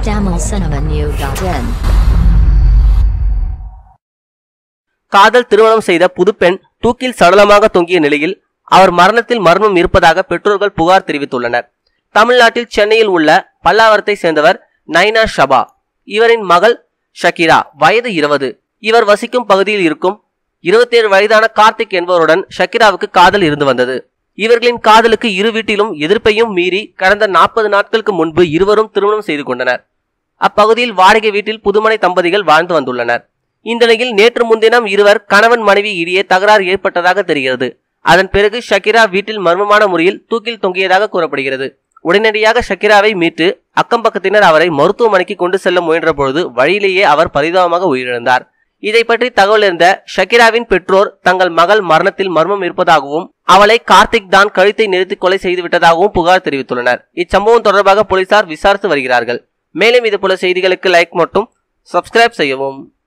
tamilcinemanew.in காதல் திருமணம் செய்த புதுப்பெண் தூக்கில் சடலமாக தொங்கிய நிலையில் அவர் மரணத்தில் மர்மம் இருப்பதாக பெற்றோர்கள் புகார் தெரிவித்துள்ளனர் தமிழ்நாட்டில் சென்னையில் உள்ள பல்லாவரத்தை சேர்ந்தவர் நைனா ஷபா இவரின் மகள் ஷகிரா வயது இருபது இவர் வசிக்கும் பகுதியில் இருக்கும் இருபத்தேழு வயதான கார்த்திக் என்பவருடன் ஷகிராவுக்கு காதல் இருந்து வந்தது இவர்களின் காதலுக்கு இரு வீட்டிலும் எதிர்ப்பையும் மீறி கடந்த நாற்பது நாட்களுக்கு முன்பு இருவரும் திருமணம் செய்து கொண்டனர் அப்பகுதியில் வாடகை வீட்டில் புதுமனை தம்பதிகள் வாழ்ந்து வந்துள்ளனர் இந்த நிலையில் நேற்று முன்தினம் இருவர் கணவன் மனைவி இடையே தகராறு ஏற்பட்டதாக தெரிகிறது அதன் பிறகு ஷகிரா வீட்டில் மர்மமான முறையில் தூக்கில் தொங்கியதாக கூறப்படுகிறது உடனடியாக ஷகிராவை மீட்டு அக்கம் பக்கத்தினர் அவரை மருத்துவமனைக்கு கொண்டு செல்ல முயன்ற பொழுது வழியிலேயே அவர் பரிதாபமாக உயிரிழந்தார் இதை பற்றி தகவல் இருந்த ஷகிராவின் பெற்றோர் தங்கள் மகள் மரணத்தில் மர்மம் இருப்பதாகவும் அவளை கார்த்திக் தான் கழுத்தை நிறுத்தி கொலை செய்து விட்டதாகவும் புகார் தெரிவித்துள்ளனர் இச்சம்பவம் தொடர்பாக போலீசார் விசாரித்து வருகிறார்கள் மேலும் இது போல செய்திகளுக்கு லைக் மற்றும் சப்ஸ்கிரைப் செய்யவும்